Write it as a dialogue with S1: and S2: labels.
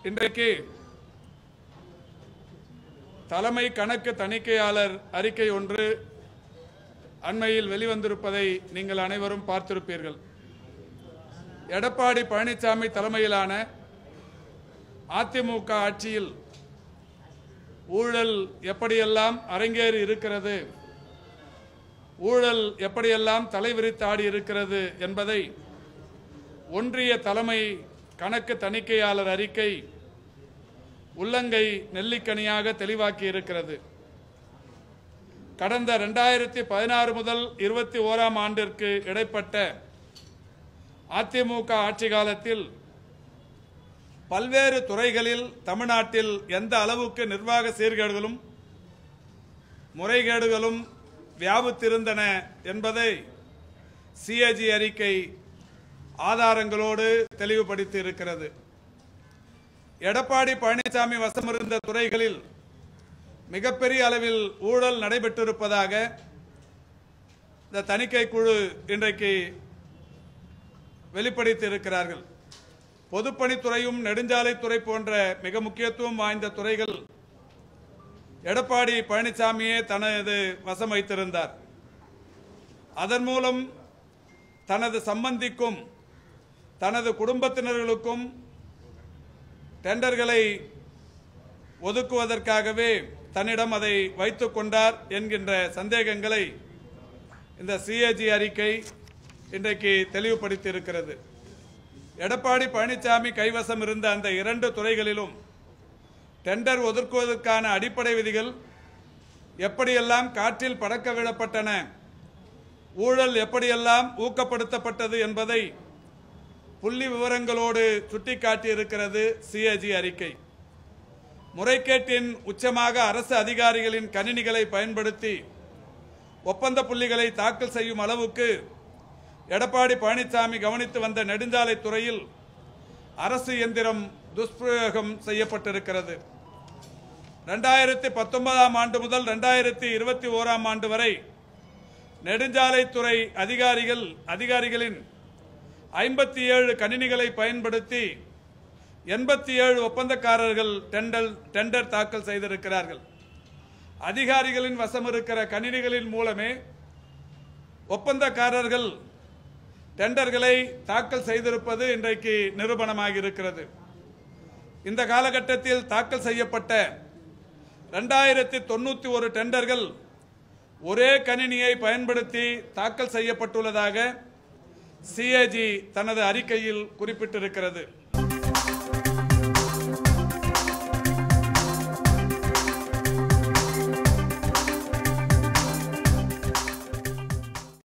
S1: இன்றைக்கு தலைமை கணக்கு தணிக்கையாளர் அறிக்கை ஒன்று அண்மையில் வெளிவந்திருப்பதை நீங்கள் அனைவரும் பார்த்திருப்பீர்கள் எடப்பாடி பழனிசாமி தலைமையிலான அதிமுக ஆட்சியில் ஊழல் எப்படியெல்லாம் அரங்கேறி இருக்கிறது ஊழல் எப்படியெல்லாம் தலைவிரித்தாடி இருக்கிறது என்பதை ஒன்றிய தலைமை கணக்கு தணிக்கையாளர் அறிக்கை உள்ளங்கை நெல்லிக்கனியாக தெளிவாக்கி இருக்கிறது கடந்த ரெண்டாயிரத்தி பதினாறு முதல் இருபத்தி ஓராம் ஆண்டிற்கு இடைப்பட்ட அதிமுக ஆட்சி காலத்தில் பல்வேறு துறைகளில் தமிழ்நாட்டில் எந்த அளவுக்கு நிர்வாக சீர்கேடுகளும் முறைகேடுகளும் வியாபித்திருந்தன என்பதை சிஏஜி அறிக்கை ஆதாரங்களோடு தெளிவுபடுத்தி இருக்கிறது எடப்பாடி பழனிசாமி வசமிருந்த துறைகளில் மிகப்பெரிய அளவில் ஊழல் நடைபெற்றிருப்பதாக இந்த தணிக்கை குழு இன்றைக்கு வெளிப்படுத்தி இருக்கிறார்கள் பொதுப்பணித்துறையும் நெடுஞ்சாலைத்துறை போன்ற மிக முக்கியத்துவம் வாய்ந்த துறைகள் எடப்பாடி பழனிசாமியே தனது வசம் வைத்திருந்தார் அதன் மூலம் தனது சம்பந்திக்கும் தனது குடும்பத்தினர்களுக்கும் டெண்டர்களை ஒதுக்குவதற்காகவே தன்னிடம் அதை வைத்துக் கொண்டார் என்கின்ற சந்தேகங்களை இந்த சிஏஜி அறிக்கை இன்றைக்கு தெளிவுபடுத்தி இருக்கிறது எடப்பாடி பழனிசாமி கைவசம் இருந்த அந்த இரண்டு துறைகளிலும் டெண்டர் ஒதுக்குவதற்கான அடிப்படை விதிகள் எப்படியெல்லாம் காற்றில் பறக்க விடப்பட்டன ஊழல் எப்படியெல்லாம் ஊக்கப்படுத்தப்பட்டது என்பதை புள்ளி விவரங்களோடு சுட்டிக்காட்டியிருக்கிறது சிஏஜி அறிக்கை முறைகேட்டின் உச்சமாக அரசு அதிகாரிகளின் கணினிகளை பயன்படுத்தி ஒப்பந்த புள்ளிகளை தாக்கல் செய்யும் அளவுக்கு எடப்பாடி பழனிசாமி கவனித்து வந்த நெடுஞ்சாலை துறையில் அரசு இயந்திரம் துஷ்பிரயோகம் செய்யப்பட்டிருக்கிறது ரெண்டாயிரத்தி பத்தொன்பதாம் ஆண்டு முதல் ரெண்டாயிரத்தி இருபத்தி ஓராம் ஆண்டு வரை நெடுஞ்சாலைத்துறை அதிகாரிகள் அதிகாரிகளின் ஐம்பத்தி ஏழு கணினிகளை பயன்படுத்தி எண்பத்தி ஏழு ஒப்பந்தக்காரர்கள் டெண்டர் டெண்டர் தாக்கல் செய்திருக்கிறார்கள் அதிகாரிகளின் வசம் இருக்கிற கணினிகளின் மூலமே ஒப்பந்தக்காரர்கள் டெண்டர்களை தாக்கல் செய்திருப்பது இன்றைக்கு நிரூபணமாகி இருக்கிறது இந்த காலகட்டத்தில் தாக்கல் செய்யப்பட்ட ரெண்டாயிரத்தி தொண்ணூற்றி ஒரு டெண்டர்கள் ஒரே கணினியை பயன்படுத்தி தாக்கல் செய்யப்பட்டுள்ளதாக சிஏஜி தனது அறிக்கையில் குறிப்பிட்டிருக்கிறது